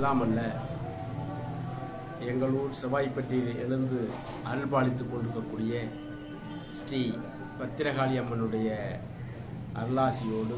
எல்லாம் அல்ல எங்களூர் செவ்வாய்ப்பட்டியில் எழுந்து அருள்பாலித்துக் கொண்டிருக்கக்கூடிய ஸ்ரீ பத்திரகாளி அம்மனுடைய அருளாசியோடு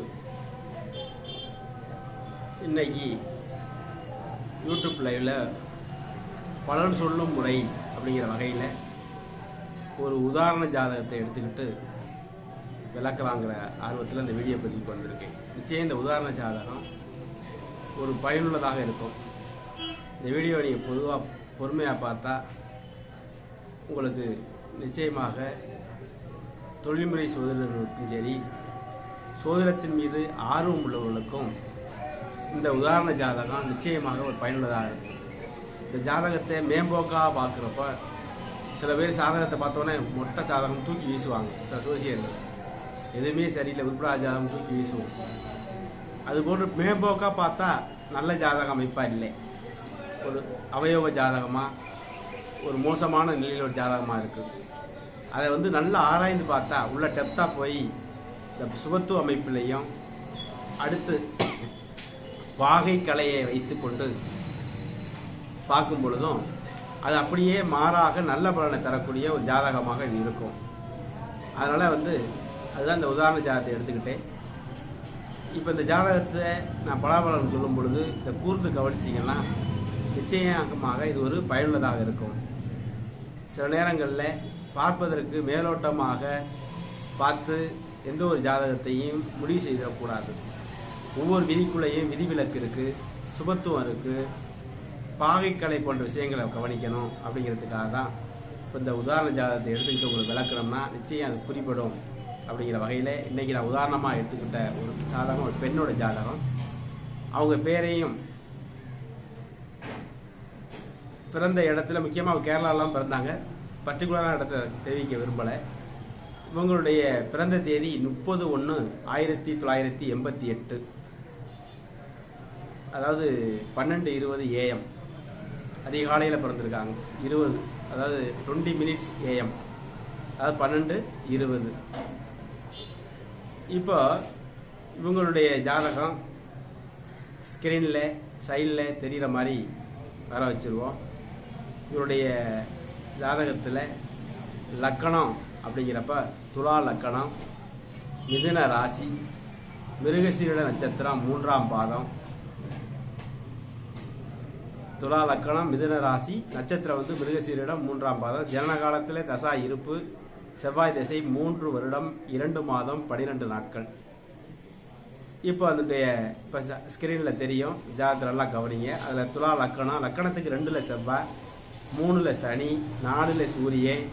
இன்னைக்கு யூடியூப் லைவ்ல பலன் சொல்லும் முறை அப்படிங்கிற வகையில் ஒரு உதாரண ஜாதகத்தை எடுத்துக்கிட்டு விளக்கலாங்கிற ஆர்வத்தில் இந்த வீடியோ பதிவுக்கு வந்திருக்கேன் நிச்சயம் இந்த உதாரண ஜாதகம் ஒரு பயனுள்ளதாக இருக்கும் இந்த வீடியோ நீங்கள் பொதுவாக பொறுமையாக பார்த்தா உங்களுக்கு நிச்சயமாக தொழில்முறை சோதனைகளுக்கும் சரி சோதனத்தின் மீது ஆர்வம் உள்ளவர்களுக்கும் இந்த உதாரண ஜாதகம் நிச்சயமாக ஒரு பயனுள்ளதாக இருக்கும் இந்த ஜாதகத்தை மேம்போக்காக பார்க்குறப்ப சில பேர் ஜாதகத்தை பார்த்தோன்னே மொட்டை ஜாதகம் தூக்கி வீசுவாங்க சில சோசியர்கள் எதுவுமே சரியில்லை உருப்படா ஜாதகம் தூக்கி வீசுவோம் அது போன்று மேம்போக்கா பார்த்தா நல்ல ஜாதகம் அமைப்பா இல்லை ஒரு அவயோக ஜாதகமா ஒரு மோசமான நிலையில் ஒரு ஜாதகமா இருக்கு அதை வந்து நல்லா ஆராய்ந்து பார்த்தா உள்ள டெப்தா போய் இந்த சுபத்துவ அமைப்பிலையும் அடுத்து வாகை கலையை வைத்துக்கொண்டு பார்க்கும் பொழுதும் அது அப்படியே மாறாக நல்ல பலனை தரக்கூடிய ஒரு ஜாதகமாக இது இருக்கும் அதனால வந்து அதுதான் இந்த உதாரண ஜாதகத்தை எடுத்துக்கிட்டேன் இப்போ இந்த ஜாதகத்தை நான் பலாபலன் சொல்லும் பொழுது இதை கூர்ந்து கவனிச்சிங்கன்னா நிச்சயமாக இது ஒரு பயனுள்ளதாக இருக்கும் சில நேரங்களில் பார்ப்பதற்கு மேலோட்டமாக பார்த்து எந்த ஒரு ஜாதகத்தையும் முடிவு செய்திடக்கூடாது ஒவ்வொரு விதிக்குள்ளேயும் விதிவிலக்கு இருக்குது சுபத்துவம் இருக்குது பாகைக்கலை போன்ற விஷயங்களை கவனிக்கணும் அப்படிங்கிறதுக்காக தான் இப்போ இந்த உதாரண ஜாதகத்தை எடுத்துக்கிட்டு உங்களுக்கு விளக்கணும்னா நிச்சயம் அது குறிப்பிடும் அப்படிங்கிற வகையில் இன்றைக்கி நான் உதாரணமாக எடுத்துக்கிட்ட ஒரு ஜாதகம் ஒரு பெண்ணோட ஜாதகம் அவங்க பேரையும் பிறந்த இடத்துல முக்கியமாக அவங்க கேரளாலாம் பிறந்தாங்க பர்டிகுலரான இடத்த தெரிவிக்க விரும்பலை இவங்களுடைய பிறந்த தேதி முப்பது ஒன்று ஆயிரத்தி தொள்ளாயிரத்தி எண்பத்தி எட்டு அதாவது பன்னெண்டு இருபது ஏஎம் அதிகாலையில் பிறந்திருக்காங்க இருபது அதாவது டுவெண்ட்டி மினிட்ஸ் ஏஎம் அதாவது பன்னெண்டு இருபது இப்போ இவங்களுடைய ஜாதகம் ஸ்க்ரீனில் சைடில் தெரிகிற மாதிரி வர வச்சுருவோம் இவருடைய ஜாதகத்தில் லக்கணம் அப்படிங்கிறப்ப துலா லக்கணம் மிதுன ராசி மிருகசீரிட நட்சத்திரம் மூன்றாம் பாதம் துலா லக்கணம் மிதுன ராசி நட்சத்திரம் வந்து மிருகசீரிடம் மூன்றாம் பாதம் ஜனன காலத்தில் தசா இருப்பு செவ்வாய் திசை மூன்று வருடம் இரண்டு மாதம் பனிரெண்டு நாட்கள் இப்போ அதனுடைய இப்போ ஸ்க்ரீனில் தெரியும் ஜாதகரெல்லாம் கவனிங்க அதில் துலா லக்கணம் லக்கணத்துக்கு ரெண்டில் செவ்வாய் மூணில் சனி நாலில் சூரியன்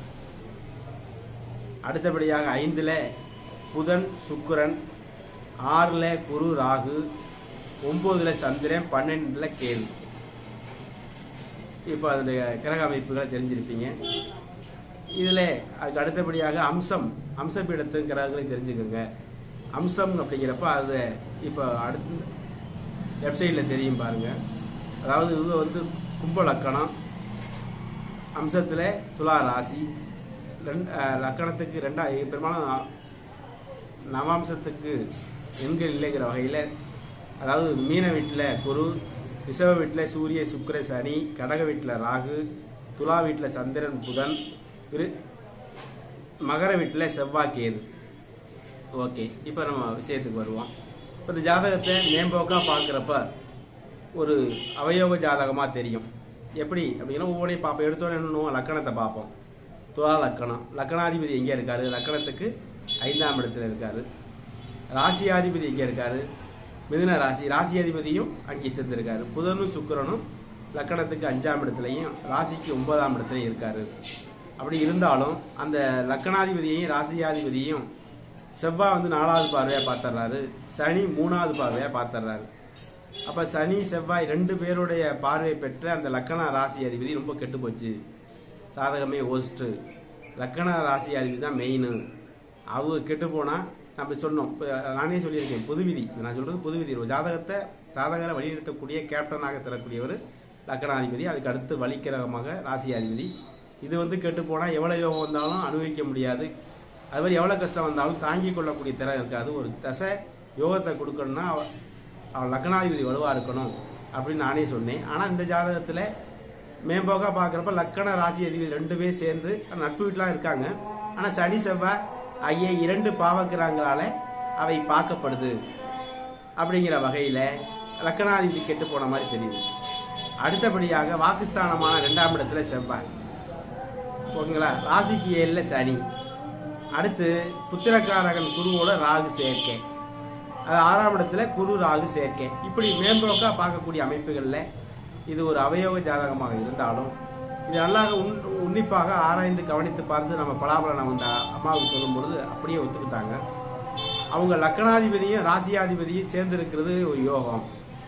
அடுத்தபடியாக ஐந்தில் புதன் சுக்கிரன் ஆறில் குரு ராகு ஒம்போதில் சந்திரன் பன்னெண்டில் கேது இப்போ அதனுடைய கிரக அமைப்புகளை தெரிஞ்சிருப்பீங்க இதில் அதுக்கு அடுத்தபடியாக அம்சம் அம்சபீடத்து கிரகங்களையும் தெரிஞ்சுக்கோங்க அம்சம் அப்படிங்கிறப்ப அது இப்போ அடுத்து வெப்சைட்டில் தெரியும் பாருங்க அதாவது இவங்க வந்து கும்ப லக்கணம் அம்சத்தில் துலா ராசி ரெண்டு அஹ், லக்கணத்துக்கு ரெண்டா பெரும்பாலும் நவாம்சத்துக்கு எண்கள் இல்லைங்கிற வகையில் அதாவது மீன வீட்டில் குரு ரிஷப வீட்டில் சூரிய சுக்கிர சனி கடக வீட்டில் ராகு துலா வீட்டில் சந்திரன் புதன் விரு- மகர வீட்டில் செவ்வாய் கேது ஓகே இப்போ நம்ம விஷயத்துக்கு வருவோம் இப்போ இந்த ஜாதகத்தை மேம்போக்காக பார்க்குறப்ப ஒரு அவயோக ஜாதகமாக தெரியும் எப்படி அப்படின்னா ஒவ்வொன்றையும் பார்ப்போம் எடுத்தோன்னே என்ன பண்ணுவோம்? லக்கணத்தை பார்ப்போம் துலா லக்கணம் லக்கணாதிபதி எங்கே இருக்காரு லக்கணத்துக்கு ஐந்தாம் இடத்துல இருக்காரு ராசியாதிபதி எங்கே இருக்காரு மிதுன ராசி ராசியாதிபதியும் அங்கே சேர்ந்திருக்காரு புதனும் சுக்கிரனும் லக்கணத்துக்கு அஞ்சாம் இடத்துலையும் ராசிக்கு ஒன்பதாம் இடத்துலையும் இருக்காரு அப்படி இருந்தாலும் அந்த லக்கணாதிபதியையும் ராசியாதிபதியும் செவ்வாய் வந்து நாலாவது பார்வையாக பார்த்துடுறாரு சனி மூணாவது பார்வையாக பார்த்துடுறாரு அப்போ சனி செவ்வாய் ரெண்டு பேருடைய பார்வை பெற்ற அந்த லக்கண ராசி அதிபதி ரொம்ப கெட்டு போச்சு சாதகமே ஒஸ்ட்டு லக்கண ராசி அதிபதி தான் மெயின் அவங்க கெட்டு போனால் நம்ம சொன்னோம் இப்ப நானே சொல்லியிருக்கேன் பொது விதி இது நான் சொல்றது பொது விதி ஒரு ஜாதகத்தை சாதகரை வழிநிறுத்தக்கூடிய கேப்டனாக தரக்கூடியவர் லக்கணாதிபதி அதுக்கு அடுத்து வழிக்கிரகமாக ராசியாதிபதி இது வந்து கெட்டு போனால் எவ்வளோ யோகம் வந்தாலும் அனுபவிக்க முடியாது அது மாதிரி எவ்வளோ கஷ்டம் வந்தாலும் தாங்கிக் கொள்ளக்கூடிய திறன் இருக்காது ஒரு தசை யோகத்தை கொடுக்கணும்னா அவ- அவன் லக்னாதிபதி வலுவாக இருக்கணும் அப்படின்னு நானே சொன்னேன் ஆனால் இந்த ஜாதகத்தில் மேம்போக்கா பார்க்குறப்ப லக்கண ராசி அதிபதி ரெண்டுமே சேர்ந்து நட்பு வீட்டிலாம் இருக்காங்க ஆனால் சனி செவ்வாய் ஆகிய இரண்டு பாவக்கிரகங்களால அவை பார்க்கப்படுது அப்படிங்கிற வகையில் லக்கணாதிபதி கெட்டு போன மாதிரி தெரியுது அடுத்தபடியாக வாக்குஸ்தானமான ரெண்டாம் இடத்துல செவ்வாய் ஓகேங்களா ராசிக்கு ஏழில் சனி அடுத்து புத்திரக்காரகன் குருவோட ராகு சேர்க்கை அது ஆறாம் இடத்துல குரு ராகு சேர்க்கை இப்படி மேம்போக்கா பார்க்கக்கூடிய அமைப்புகளில் இது ஒரு அவயோக ஜாதகமாக இருந்தாலும் இது நல்லா உன்- உன்னிப்பாக ஆராய்ந்து கவனித்து பார்த்து நம்ம பலாபலனை வந்து அம்மாவுக்கு சொல்லும் பொழுது அப்படியே ஒத்துக்கிட்டாங்க அவங்க லக்கணாதிபதியும் ராசியாதிபதியும் சேர்ந்து இருக்கிறது ஒரு யோகம்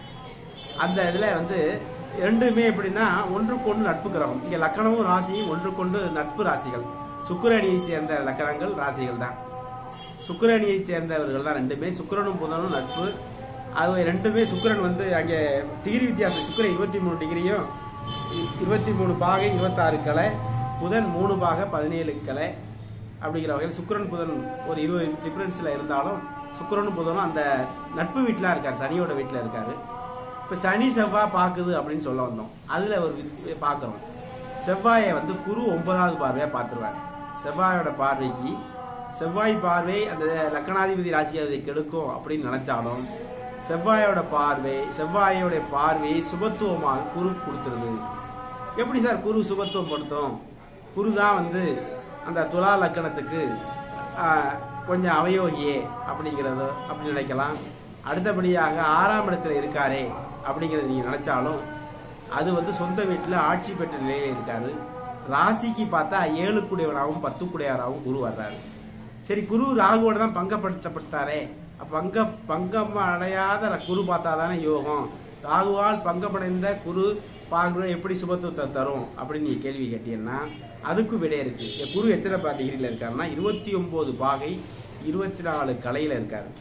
அந்த இதில் வந்து ரெண்டுமே எப்படின்னா ஒன்றுக்கொன்று நட்பு கிரகம் இங்கே லக்கணமும் ராசியும் ஒன்றுக்கொண்டு நட்பு ராசிகள் சுக்கிரணியை சேர்ந்த லக்கணங்கள் ராசிகள் தான் சுக்கிரணியை சேர்ந்தவர்கள் தான் ரெண்டுமே சுக்கிரனும் புதனும் நட்பு அது ரெண்டுமே சுக்கிரன் வந்து அங்கே டிகிரி வித்தியாசம் சுக்கிரன் இருபத்தி மூணு டிகிரியும் இ- இருபத்தி மூணு பாகை இருபத்தாறு கலை புதன் மூணு பாகை பதினேழு கலை அப்படிங்கிற வகையில் சுக்கிரன் புதன் ஒரு இருபது டிஃபரன்ஸில் இருந்தாலும் சுக்கிரனும் புதனும் அந்த நட்பு வீட்டில் இருக்கார் சனியோட வீட்டில் இருக்காரு இப்போ சனி செவ்வாய் பார்க்குது அப்படின்னு சொல்ல வந்தோம் அதில் ஒரு வி- பார்க்குறோம் செவ்வாயை வந்து குரு ஒன்பதாவது பார்வையாக பார்த்துருவார் செவ்வாயோட பார்வைக்கு செவ்வாய் பார்வை அந்த லக்கணாதிபதி ராசியாதிபதி கெடுக்கும் அப்படின்னு நினைச்சாலும் செவ்வாயோட பார்வை செவ்வாயோட பார்வையை சுபத்துவமாக குரு கொடுத்துருது எப்படி சார் குரு சுபத்துவம் படுத்தும் குரு தான் வந்து அந்த துலா லக்கணத்துக்கு ஆஹ், கொஞ்சம் அவயோகியே அப்படிங்கிறது அப்படி நினைக்கலாம் அடுத்தபடியாக ஆறாம் இடத்துல இருக்காரே அப்படிங்கிறத நீங்க நினைச்சாலும் அது வந்து சொந்த வீட்டில் ஆட்சி பெற்ற நிலையில இருக்காரு ராசிக்கு பார்த்தா ஏழு குடையவனாகவும் பத்து குடையவராகவும் குரு வர்றாரு சரி குரு ராகுவோட தான் பங்கப்படுத்தப்பட்டாரே அப்ப பங்க பங்கம் அடையாத ர- குரு பார்த்தா தானே யோகம் ராகுவால் பங்கமடைந்த குரு பார்க்குற எப்படி சுபத்துவத்தை தரும் அப்படின்னு நீ கேள்வி கேட்டீங்கன்னா அதுக்கு விடை இருக்கு இந்த குரு எத்தனை பா டிகிரியில் இருக்காருன்னா இருபத்தி ஒன்பது பாகை இருபத்தி நாலு கலையில் இருக்காரு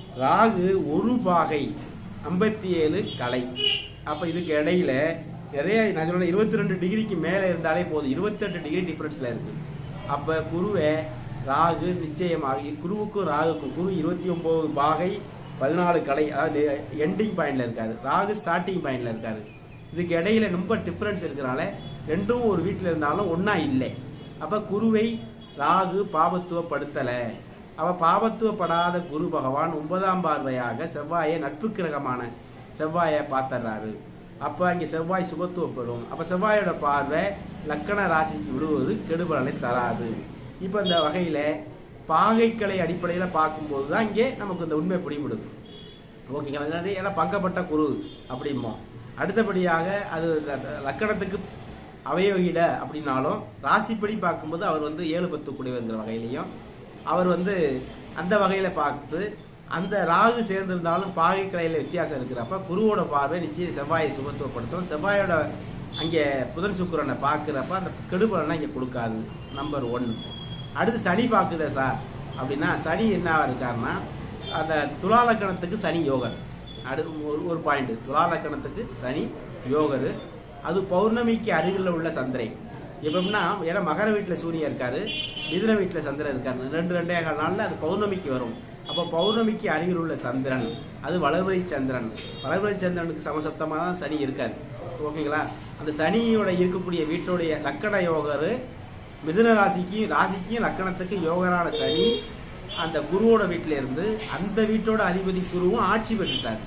ராகு ஒரு பாகை ஐம்பத்தி ஏழு கலை அப்ப இதுக்கு இடையில நிறைய நான் சொன்ன இருபத்தி ரெண்டு டிகிரிக்கு மேல இருந்தாலே போதும் இருபத்தெட்டு டிகிரி டிஃபரன்ஸ்ல இருக்கு அப்ப குருவை ராகு நிச்சயமாக குருவுக்கும் ராகுக்கும் குரு இருபத்தி ஒன்பது பாகை பதினாலு கலை அதாவது எண்டிங் பாயிண்ட்ல இருக்காரு ராகு ஸ்டார்டிங் பாயிண்ட்ல இருக்காரு இதுக்கு இடையில ரொம்ப டிஃபரன்ஸ் இருக்கிறனால ரெண்டும் ஒரு வீட்டில் இருந்தாலும் ஒண்ணா இல்லை அப்ப குருவை ராகு பாபத்துவப்படுத்தல அவ பாபத்துவப்படாத குரு பகவான் ஒன்பதாம் பார்வையாக செவ்வாயை நட்பு கிரகமான செவ்வாயை பார்த்தர்றாரு அப்ப அங்க செவ்வாய் சுபத்துவப்படும் அப்ப செவ்வாயோட பார்வை லக்கண ராசிக்கு விடுவது கெடுபலனை தராது இப்ப இந்த வகையில பாகைக்கலை அடிப்படையில பார்க்கும்போது தான் இங்கே நமக்கு இந்த உண்மை பிடிபடுது ஓகேங்களா அதாவது ஏன்னா பங்கப்பட்ட குரு அப்படிம்போம் அடுத்தபடியாக அது ல- ல- லக்கணத்துக்கு அவயோகிட அப்படின்னாலும் ராசிப்படி பார்க்கும்போது அவர் வந்து ஏழு பத்து குடிவருங்கிற வகையிலையும் அவர் வந்து அந்த வகையில பார்த்து அந்த ராகு சேர்ந்திருந்தாலும் பாகை கலையில வித்தியாசம் இருக்கிறப்ப குருவோட பார்வை நிச்சயம் செவ்வாயை சுபத்துவப்படுத்தும் செவ்வாயோட அங்கே புதன் சுக்கிரனை பார்க்குறப்ப அந்த கெடுபலனை இங்கே கொடுக்காது நம்பர் ஒன் அடுத்து சனி பார்க்குதே சார் அப்படின்னா சனி என்ன இருக்காருன்னா அந்த துலா லக்கணத்துக்கு சனி யோகர் அடுத்து ஒரு ஒரு பாயிண்ட் துலா லக்கணத்துக்கு சனி யோகர் அது பௌர்ணமிக்கு அருகில் உள்ள சந்திரை எப்படின்னா ஏன்னா மகர வீட்டில் சூரியன் இருக்காரு மிதுன வீட்டில் சந்திரன் இருக்காரு ரெண்டு ரெண்டே கால் நாளில் அது பௌர்ணமிக்கு வரும் அப்போ பௌர்ணமிக்கு அருகில் உள்ள சந்திரன் அது வளர்வழி சந்திரன் வளர்வழி சந்திரனுக்கு சமசப்தமாக தான் சனி இருக்காரு ஓகேங்களா அந்த சனியோட இருக்கக்கூடிய வீட்டுடைய லக்கண யோகர் மிதுன ராசிக்கும் ராசிக்கும் லக்கணத்துக்கும் யோகரான சனி அந்த குருவோட வீட்டில இருந்து அந்த வீட்டோட அதிபதி குருவும் ஆட்சி பெற்றுட்டார்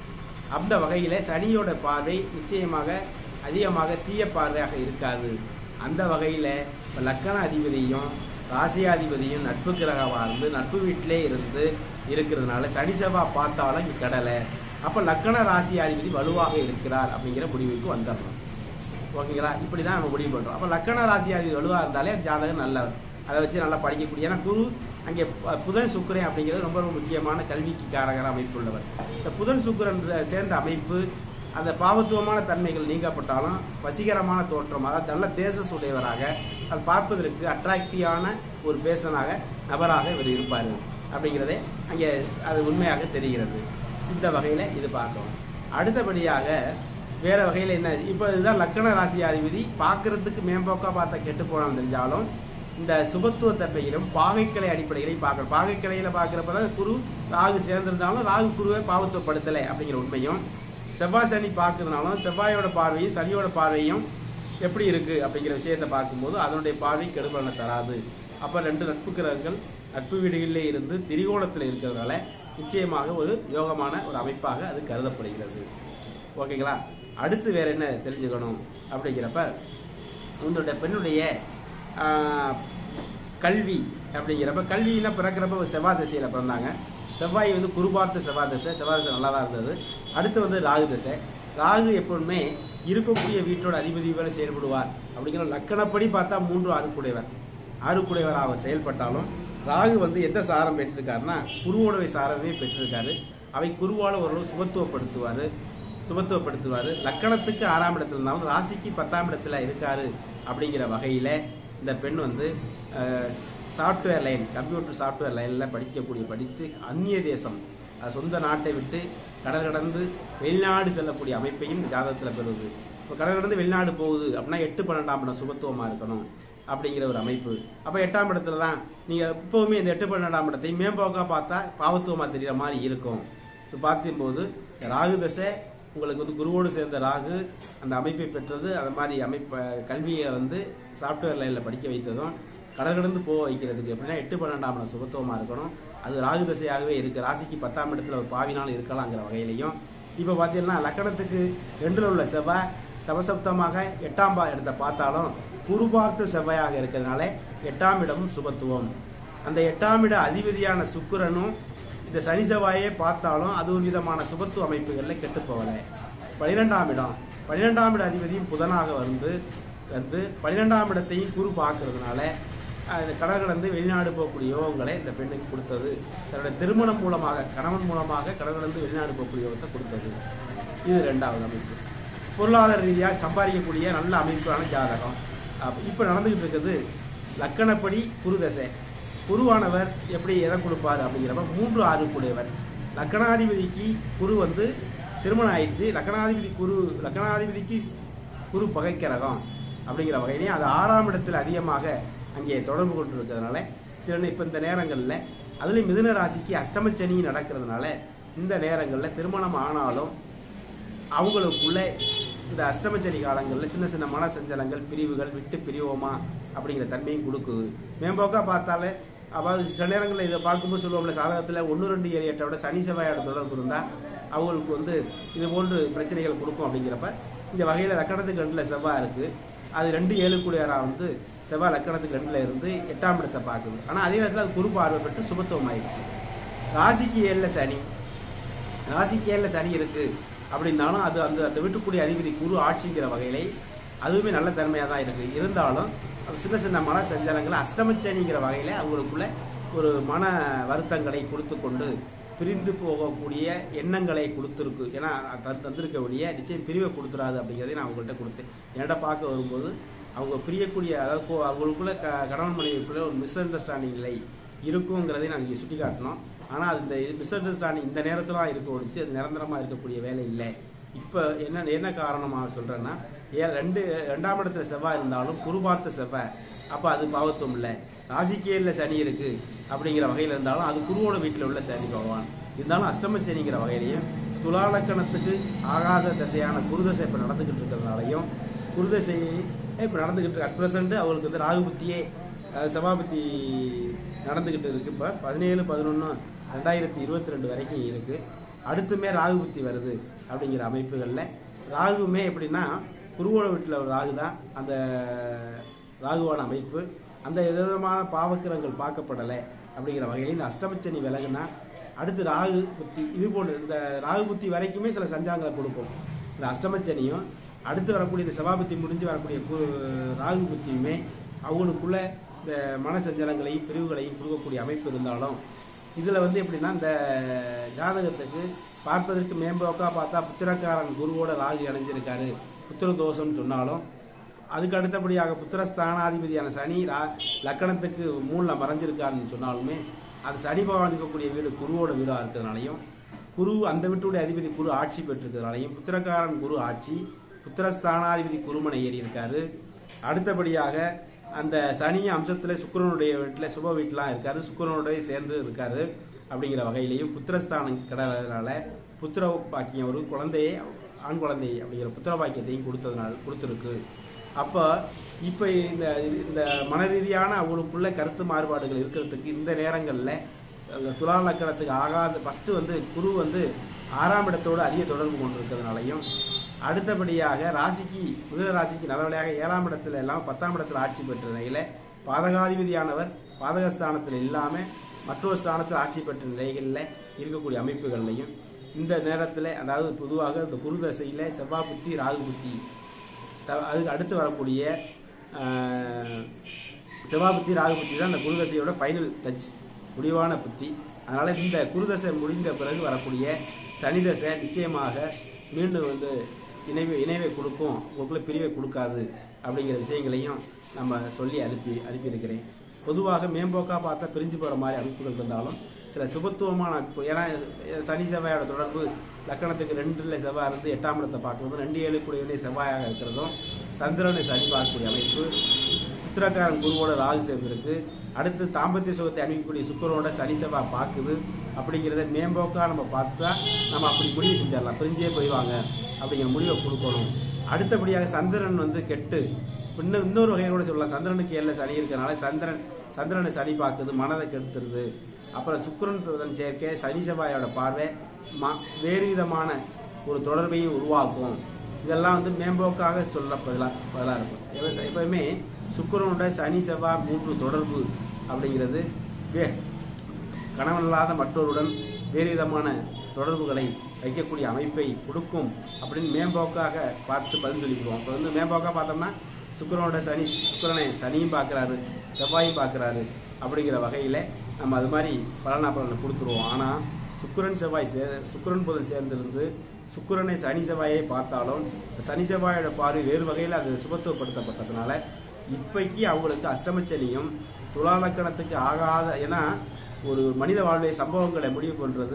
அந்த வகையில சனியோட பார்வை நிச்சயமாக அதிகமாக தீய பார்வையாக இருக்காது அந்த வகையில இப்ப லக்கண அதிபதியும் ராசியாதிபதியும் நட்பு கிரகமாக இருந்து நட்பு வீட்டிலே இருந்து இருக்கிறதுனால சனி செவ்வாய் பார்த்தாலும் இங்க கடலை அப்ப லக்கண ராசியாதிபதி வலுவாக இருக்கிறார் அப்படிங்கிற முடிவுக்கு வந்துடணும் ஓகேங்களா இப்படி தான் நம்ம முடிவு பண்ணுறோம் அப்போ லக்கண ராசியாதிபதி வலுவாக இருந்தாலே அந்த ஜாதகம் நல்லவர் அதை வச்சு நல்லா படிக்கக்கூடிய ஏன்னா குரு அங்கே ப- புதன் சுக்கிரன் அப்படிங்கிறது ரொம்ப ரொம்ப முக்கியமான கல்விக்கு காரகர அமைப்பு உள்ளவர் இந்த புதன் சுக்கிரன் சே- சேர்ந்த அமைப்பு அந்த பாவத்துவமான தன்மைகள் நீங்கப்பட்டாலும் வசீகரமான தோற்றம் அதாவது நல்ல தேசசுடையவராக அது பார்ப்பதற்கு அட்ராக்டிவான ஒரு பேசனாக நபராக இவர் இருப்பார் அப்படிங்கிறதே அங்கே அது உண்மையாக தெரிகிறது இந்த வகையில் இது பார்க்கணும் அடுத்தபடியாக வேற வகையில் என்ன இப்போ இதுதான் லக்கண ராசியாதிபதி பார்க்கறதுக்கு மேம்போக்கா பார்த்த கெட்டு போனாலும் தெரிஞ்சாலும் இந்த சுபத்துவ தன்மையிலும் பாகைக்கலை அடிப்படையிலையும் பார்க்கணும் பாகைக்கலையில பார்க்குறப்ப தான் குரு ராகு சேர்ந்திருந்தாலும் ராகு குருவை பாவத்துவப்படுத்தலை அப்படிங்கிற உண்மையும் செவ்வாய் சனி பார்க்கறதுனாலும் செவ்வாயோட பார்வையும் சனியோட பார்வையும் எப்படி இருக்கு அப்படிங்கிற விஷயத்தை பார்க்கும்போது அதனுடைய பார்வை கெடுபலனை தராது அப்ப ரெண்டு நட்பு கிரகங்கள் நட்பு வீடுகளிலே இருந்து திரிகோணத்தில் இருக்கிறதுனால நிச்சயமாக ஒரு யோகமான ஒரு அமைப்பாக அது கருதப்படுகிறது ஓகேங்களா அடுத்து வேற என்ன தெரிஞ்சுக்கணும் அப்படிங்கிறப்ப உங்களுடைய பெண்ணுடைய ஆஹ், கல்வி அப்படிங்கிறப்ப கல்வியில பிறக்கிறப்ப ஒரு செவ்வாய் திசையில பிறந்தாங்க செவ்வாய் வந்து குருபார்த்த செவ்வாய் திசை செவ்வாய் திசை நல்லா தான் இருந்தது அடுத்து வந்து ராகு திசை ராகு எப்பொழுதுமே இருக்கக்கூடிய வீட்டோட அதிபதி வேலை செயல்படுவார் அப்படிங்கிற லக்கணப்படி பார்த்தா மூன்று ஆறுக்குடையவர் ஆறுக்குடையவர் அவர் செயல்பட்டாலும் ராகு வந்து எந்த சாரம் பெற்றிருக்காருன்னா குருவோடவை சாரமே பெற்றிருக்காரு அவை குருவால ஓரளவு சுபத்துவப்படுத்துவார் சுபத்துவப்படுத்துவார் லக்கணத்துக்கு ஆறாம் இடத்துல இருந்தாலும் ராசிக்கு பத்தாம் இடத்துல இருக்காரு அப்படிங்கிற வகையில இந்த பெண் வந்து சாஃப்ட்வேர் லைன் கம்ப்யூட்டர் சாஃப்ட்வேர் லைனில் படிக்கக்கூடிய படித்து அந்நிய தேசம் அஹ், சொந்த நாட்டை விட்டு கடல் கடந்து வெளிநாடு செல்லக்கூடிய அமைப்பையும் ஜாதகத்தில் பெறுவது இப்போ கடல் கடந்து வெளிநாடு போகுது அப்படின்னா எட்டு பன்னெண்டாம் இடம் சுபத்துவமாக இருக்கணும் அப்படிங்கிற ஒரு அமைப்பு அப்போ எட்டாம் இடத்துல தான் நீங்கள் இப்போவுமே இந்த எட்டு பன்னெண்டாம் இடத்தை மேம்போக்காக பார்த்தா பாவத்துவமாக தெரிகிற மாதிரி இருக்கும் இப்போ பார்க்கும்போது ராகு தசை உங்களுக்கு வந்து குருவோடு சேர்ந்த ராகு அந்த அமைப்பை பெற்றது அது மாதிரி அமைப்ப கல்வியை வந்து சாஃப்ட்வேர் லைனில் படிக்க வைத்ததும் கடல் கடந்து போக வைக்கிறதுக்கு எப்படின்னா எட்டு பன்னெண்டாம் இடம் சுபத்துவமாக இருக்கணும் அது ராகு தசையாகவே இருக்கு ராசிக்கு பத்தாம் இடத்துல ஒரு பாவினாலும் இருக்கலாங்கிற வகையிலையும் இப்போ பார்த்தீங்கன்னா லக்கணத்துக்கு ரெண்டில் உள்ள செவ்வாய் சமசப்தமாக எட்டாம் பா இடத்தை பார்த்தாலும் குரு பார்த்த செவ்வாயாக இருக்கிறதுனால எட்டாம் இடமும் சுபத்துவம் அந்த எட்டாம் இட அதிபதியான சுக்கிரனும் இந்த சனி செவ்வாயே பார்த்தாலும் அது ஒரு விதமான சுபத்துவ அமைப்புகளில் கெட்டு போகலை பனிரெண்டாம் இடம் பன்னிரெண்டாம் இட அதிபதியும் புதனாக வந்து வந்து பன்னிரெண்டாம் இடத்தையும் குரு பார்க்கறதுனால அது கடல் கடந்து வெளிநாடு போகக்கூடிய யோகங்களை இந்த பெண்ணுக்கு கொடுத்தது தன்னுடைய திருமணம் மூலமாக கணவன் மூலமாக கடல் கடந்து வெளிநாடு போகக்கூடிய யோகத்தை கொடுத்தது இது ரெண்டாவது அமைப்பு பொருளாதார ரீதியாக சம்பாதிக்கக்கூடிய நல்ல அமைப்பான ஜாதகம் அப்ப இப்போ நடந்துகிட்டு இருக்கிறது லக்கணப்படி குரு தசை குருவானவர் எப்படி எதை கொடுப்பார் அப்படிங்கிறப்ப மூன்று ஆறு கூடியவர் லக்கணாதிபதிக்கு குரு வந்து திருமணம் ஆயிடுச்சு லக்கணாதிபதி குரு லக்கணாதிபதிக்கு குரு பகைக்கிரகம் அப்படிங்கிற வகையிலே அது ஆறாம் இடத்தில் அதிகமாக அங்கே தொடர்பு கொண்டு இருக்கிறதுனால சில இப்போ இந்த நேரங்களில் அதுலேயும் மிதுன ராசிக்கு அஷ்டமச்சனி நடக்கிறதுனால இந்த நேரங்களில் திருமணம் ஆனாலும் அவங்களுக்குள்ள இந்த அஷ்டமச்சரி காலங்களில் சின்ன சின்ன மன சஞ்சலங்கள் பிரிவுகள் விட்டு பிரிவோமா அப்படிங்கிற தன்மையும் கொடுக்குது மேம்போக்கா பார்த்தாலே அதாவது சில நேரங்களில் இதை பார்க்கும்போது சொல்லுவோம்ல சாதகத்தில் ஒன்று ரெண்டு ஏரியாட்டை விட சனி செவ்வாயோட தொடர்பு இருந்தால் அவங்களுக்கு வந்து இது போன்று பிரச்சனைகள் கொடுக்கும் அப்படிங்கிறப்ப இந்த வகையில் லக்கணத்துக்கு ரெண்டில் செவ்வாய் இருக்குது அது ரெண்டு ஏழு கூடியராக வந்து செவ்வாய் லக்கணத்துக்கு ரெண்டில் இருந்து எட்டாம் இடத்தை பார்க்குது ஆனால் அதே நேரத்தில் அது குரு பார்வை பெற்று சுபத்துவம் ஆயிடுச்சு ராசிக்கு ஏழில் சனி ராசிக்கு ஏழில் சனி இருக்கு அப்படின்னாலும் அது அந்த அந்த வீட்டுக்குடிய அதிபதி குரு ஆட்சிங்கிற வகையிலே அதுவுமே நல்ல தன்மையாக தான் இருக்கு இருந்தாலும் அது சின்ன சின்ன மன சஞ்சலங்கள் அஷ்டமச்சனிங்கிற வகையில அவங்களுக்குள்ள ஒரு மன வருத்தங்களை கொடுத்து கொண்டு பிரிந்து போகக்கூடிய எண்ணங்களை கொடுத்துருக்கு ஏன்னா அது தந்திருக்க ஒழிய நிச்சயம் பிரிவை கொடுத்துறாது அப்படிங்கிறதை நான் அவங்கள்ட்ட கொடுத்தேன் என்னிட்ட பார்க்க வரும்போது அவங்க பிரியக்கூடிய அதாவது கோ- அவங்களுக்குள்ள க கணவன் மனைவிக்குள்ள ஒரு மிஸ் அண்டர்ஸ்டாண்டிங் இல்லை இருக்குங்கிறதை நாங்கள் இங்கே சுட்டி காட்டினோம் ஆனால் அது இந்த மிஸ் அண்டர்ஸ்டாண்டிங் இந்த நேரத்தில் தான் இருக்க ஒழிச்சு அது நிரந்தரமாக இருக்கக்கூடிய வேலை இல்லை இப்போ என்ன என்ன காரணமாக சொல்கிறேன்னா ஏன் ரெண்டு ரெண்டாம் இடத்துல செவ்வாய் இருந்தாலும் குரு பார்த்த செவ்வாய் அப்போ அது பாவத்துவம் இல்லை ராசிக்கேல சனி இருக்கு அப்படிங்கிற வகையில் இருந்தாலும் அது குருவோட வீட்டில் உள்ள சனி பகவான் இருந்தாலும் அஷ்டம சனிங்கிற வகையிலையும் துலாலக்கணத்துக்கு ஆகாத திசையான குருதசை இப்போ நடந்துக்கிட்டு இருக்கிறதுனாலையும் குருதசை இப்போ நடந்துக்கிட்டு இருக்கு அட் ப்ரெசென்ட் அவங்களுக்கு வந்து ராகுபுத்தியே அஹ், செவ்வாபுத்தி நடந்துக்கிட்டு இருக்கு இப்போ பதினேழு பதினொன்று ரெண்டாயிரத்தி இருபத்தி ரெண்டு வரைக்கும் இருக்கு அடுத்துமே ராகுபுத்தி வருது அப்படிங்கிற அமைப்புகளில் ராகுமே எப்படின்னா குருவோட வீட்டில் ஒரு ராகு தான் அந்த ராகுவான அமைப்பு அந்த விதமான பாவக்கிரங்கள் பார்க்கப்படலை அப்படிங்கிற வகையில் இந்த அஷ்டமச்சனி விலகுனா அடுத்து ராகு புத்தி இது போன்று இந்த ராகு புத்தி வரைக்குமே சில சஞ்சாங்களை கொடுப்போம் இந்த அஷ்டமச்சனியும் அடுத்து வரக்கூடிய இந்த செவ்வாபுத்தி முடிஞ்சு வரக்கூடிய கு- ராகு புத்தியுமே அவங்களுக்குள்ள இந்த மன சஞ்சலங்களையும் பிரிவுகளையும் கொடுக்கக்கூடிய அமைப்பு இருந்தாலும் இதில் வந்து எப்படின்னா இந்த ஜாதகத்துக்கு பார்ப்பதற்கு மேம்போக்கா பார்த்தா புத்திரக்காரன் குருவோட ராகு இணைஞ்சிருக்காரு புத்திர தோஷம்னு சொன்னாலும் அதுக்கு அடுத்தபடியாக புத்திரஸ்தானாதிபதியான சனி ரா லக்கணத்துக்கு மூணில் மறைஞ்சிருக்காருன்னு சொன்னாலுமே அது சனி பகவான் இருக்கக்கூடிய வீடு குருவோட வீடாக இருக்கிறதுனாலையும் குரு அந்த வீட்டுடைய அதிபதி குரு ஆட்சி பெற்றிருக்கிறதுனாலையும் புத்திரக்காரன் குரு ஆட்சி புத்திரஸ்தானாதிபதி குருமனை ஏறி இருக்காரு அடுத்தபடியாக அந்த சனி அம்சத்தில் சுக்கிரனுடைய வீட்டில் சுப வீட்டிலாம் இருக்காரு சுக்கிரனுடைய சேர்ந்து இருக்காரு அப்படிங்கிற வகையிலையும் புத்திரஸ்தானம் கிடறதுனால புத்திர பாக்கியம் ஒரு குழந்தையை ஆண் குழந்தை அப்படிங்கிற புத்திர பாக்கியத்தையும் கொடுத்ததுனால கொடுத்துருக்கு அப்போ இப்போ இந்த இந்த மன ரீதியான அவங்களுக்குள்ள கருத்து மாறுபாடுகள் இருக்கிறதுக்கு இந்த நேரங்களில் அந்த துலா லக்கணத்துக்கு ஆகாத ஃபஸ்ட்டு வந்து குரு வந்து ஆறாம் இடத்தோடு அதிக தொடர்பு கொண்டிருக்கிறதுனாலையும் அடுத்தபடியாக ராசிக்கு முதல ராசிக்கு நல்லவழியாக ஏழாம் இடத்துல எல்லாம் பத்தாம் இடத்துல ஆட்சி பெற்ற நிலையில் பாதகாதிபதியானவர் பாதகஸ்தானத்தில் இல்லாமல் மற்றொரு ஸ்தானத்தில் ஆட்சி பெற்ற நிலைகளில் இருக்கக்கூடிய அமைப்புகள்லையும் இந்த நேரத்தில் அதாவது பொதுவாக இந்த குரு தசையில் செவ்வாய் புத்தி ராகு புத்தி த- அதுக்கு அடுத்து வரக்கூடிய ஆஹ், செவ்வாய் புத்தி ராகு புத்தி தான் இந்த குருதசையோட ஃபைனல் டச் முடிவான புத்தி அதனால் இந்த குருதசை முடிந்த பிறகு வரக்கூடிய சனிதசை நிச்சயமாக மீண்டும் வந்து இணைவை இணைவை கொடுக்கும் உங்களுக்குள்ள பிரிவை கொடுக்காது அப்படிங்கிற விஷயங்களையும் நம்ம சொல்லி அனுப்பி அனுப்பியிருக்கிறேன் பொதுவாக மேம்போக்கா பார்த்தா பிரிஞ்சு போகிற மாதிரி அமைப்புகள் இருந்தாலும் சில சுபத்துவமான அமைப்பு ஏன்னா சனி செவ்வாயோட தொடர்பு லக்கணத்துக்கு ரெண்டுல செவ்வாய் இருந்து எட்டாம் இடத்தை பார்க்கறதும் ரெண்டு ஏழு கூடியவனே செவ்வாயாக இருக்கிறதும் சந்திரனை சனி பார்க்கக்கூடிய அமைப்பு உத்திரக்காரன் குருவோட ராகு சேர்ந்திருக்கு அடுத்து தாம்பத்திய சுகத்தை அணிவிக்கக்கூடிய சுக்கரோட சனி செவ்வாய் பார்க்குது அப்படிங்கிறத மேம்போக்கா நம்ம பார்த்தா நம்ம அப்படி முடிவு செஞ்சிடலாம் பிரிஞ்சே போயிடுவாங்க அப்படிங்கிற முடிவை கொடுக்கணும் அடுத்தபடியாக சந்திரன் வந்து கெட்டு இன்னும் இன்னொரு வகையை கூட சொல்லலாம் சந்திரனுக்கு ஏழில் சனி இருக்கனால சந்திரன் சந்திரனை சனி பார்க்குது மனதை கெடுத்துருது அப்புறம் சுக்கிரன் புதன் சேர்க்கை சனி செவ்வாயோட பார்வை மா வேறு விதமான ஒரு தொடர்பையும் உருவாக்கும் இதெல்லாம் வந்து மேம்போக்காக சொல்ல பதிலாக பதிலாக இருக்கும் எப்ப- எப்பவுமே சுக்கிரனோட சனி செவ்வாய் மூன்று தொடர்பு அப்படிங்கிறது வே கணவன் இல்லாத மற்றொருடன் வேறு விதமான தொடர்புகளை வைக்கக்கூடிய அமைப்பை கொடுக்கும் அப்படின்னு மேம்போக்காக பார்த்து பதில் சொல்லிவிடுவோம் இப்போ வந்து மேம்போக்காக பார்த்தோம்னா சுக்கிரனோட சனி சுக்கிரனை சனியும் பார்க்குறாரு செவ்வாயும் பார்க்குறாரு அப்படிங்கிற வகையில் நம்ம அது மாதிரி பலனா பலனை கொடுத்துருவோம் ஆனால் சுக்கிரன் செவ்வாய் சே சுக்கிரன் புதன் சேர்ந்திருந்து சுக்கிரனை சனி செவ்வாயை பார்த்தாலும் சனி செவ்வாயோட பார்வை வேறு வகையில் அது சுபத்துவப்படுத்தப்பட்டதுனால இப்பைக்கு அவங்களுக்கு அஷ்டமச்சனியும் துலா லக்கணத்துக்கு ஆகாத ஏன்னா ஒரு மனித வாழ்வை சம்பவங்களை முடிவு பண்ணுறது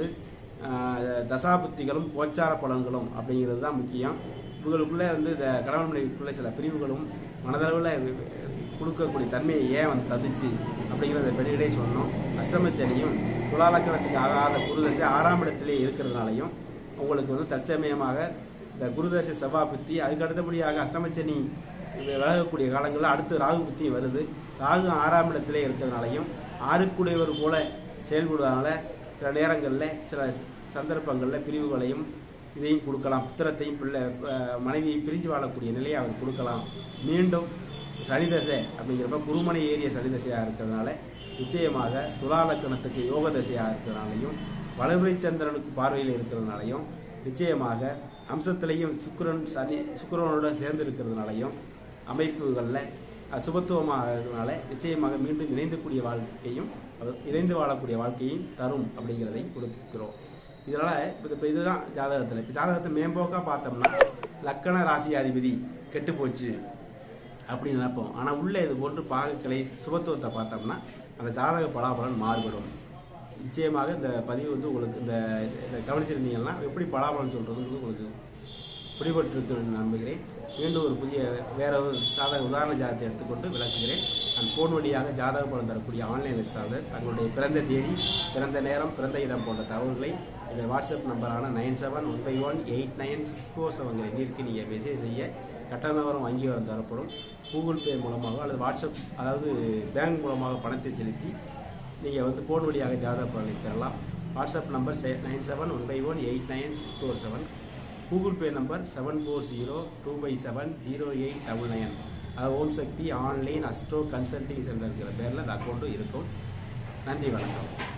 ஆஹ், தசாபுத்திகளும் கோச்சார பலன்களும் அப்படிங்கிறது தான் முக்கியம் இவங்களுக்குள்ளே வந்து இந்த கணவன் மனைவிக்குள்ளே சில பிரிவுகளும் மனதளவில் கொடுக்கக்கூடிய தன்மையை ஏன் வந்து தந்துச்சு அப்படிங்கிறத வெளியிலே சொன்னோம் அஷ்டமச்சனியும் துலா லக்கணத்துக்கு ஆகாத குருதசை ஆறாம் இடத்திலே இருக்கிறதுனாலையும் உங்களுக்கு வந்து தற்சமயமாக இந்த குருதசை செவ்வாய் புத்தி அதுக்கு அடுத்தபடியாக அஷ்டமச்சனி இது விலகக்கூடிய காலங்களில் அடுத்து ராகு புத்தி வருது ராகு ஆறாம் இடத்திலே இருக்கிறதுனாலையும் ஆறுக்குடையவர் போல செயல்படுவதனால சில நேரங்களில் சில சந்தர்ப்பங்களில் பிரிவுகளையும் இதையும் கொடுக்கலாம் புத்திரத்தையும் பிள்ளை அஹ் மனைவியை பிரிஞ்சு வாழக்கூடிய நிலையை அவர் கொடுக்கலாம் மீண்டும் சனிதசை அப்படிங்கிறப்ப குருமனை ஏறிய சனிதசையாக இருக்கிறதுனால நிச்சயமாக துலா லக்கணத்துக்கு யோக தசையாக இருக்கிறதுனாலையும் வளர்பிறை சந்திரனுக்கு பார்வையில் இருக்கிறதுனாலையும் நிச்சயமாக அம்சத்திலையும் சுக்கிரன் சனி சுக்கிரனோட சேர்ந்து இருக்கிறதுனாலையும் அமைப்புகளில் சுபத்துவமாகிறதுனால நிச்சயமாக மீண்டும் இணைந்துக்கூடிய வாழ்க்கையும் அது இணைந்து வாழக்கூடிய வாழ்க்கையும் தரும் அப்படிங்கிறதை கொடுக்கிறோம் இதனால் இப்போ இப்போ இதுதான் ஜாதகத்தில் இப்போ ஜாதகத்தை மேம்போக்காக பார்த்தோம்னா லக்கண ராசி அதிபதி கெட்டு போச்சு அப்படின்னு நினைப்போம் ஆனால் உள்ளே இது போன்று பாகக்கலை சுபத்துவத்தை பார்த்தோம்னா அந்த ஜாதக பலாபலன் மாறுபடும் நிச்சயமாக இந்த பதிவு வந்து உங்களுக்கு இந்த இதை கவனிச்சிருந்தீங்கன்னா எப்படி பலாபலன் சொல்கிறது உங்களுக்கு பிடிபட்டிருக்கு நம்புகிறேன் மீண்டும் ஒரு புதிய வேற ஒரு சாதக உதாரண ஜாதகத்தை எடுத்துக்கொண்டு விளக்குகிறேன் நான் ஃபோன் வழியாக ஜாதக பலன் தரக்கூடிய ஆன்லைன் லிஸ்டாளர் தங்களுடைய பிறந்த தேதி பிறந்த நேரம் பிறந்த இடம் போன்ற தகவல்களை என்னுடைய வாட்ஸ்அப் நம்பரான nine seven one five one eight nine six four seven எண்ணிற்கு நீங்கள் மெசேஜ் செய்ய கட்டணவரம் அங்கீகாரம் தரப்படும் கூகுள் பே மூலமாக அல்லது வாட்ஸ்அப் அதாவது பேங்க் மூலமாக பணத்தை செலுத்தி நீங்கள் வந்து ஃபோன் வழியாக ஜாதக பலனை பெறலாம் WhatsApp number nine seven one five one eight nine six four seven Google Pay number seven four zero two by seven zero eight double nine அது Om Sakthi online astro consulting சென்டருங்கிற பேரில் அந்த அக்கௌண்ட்டும் இருக்கும் நன்றி வணக்கம்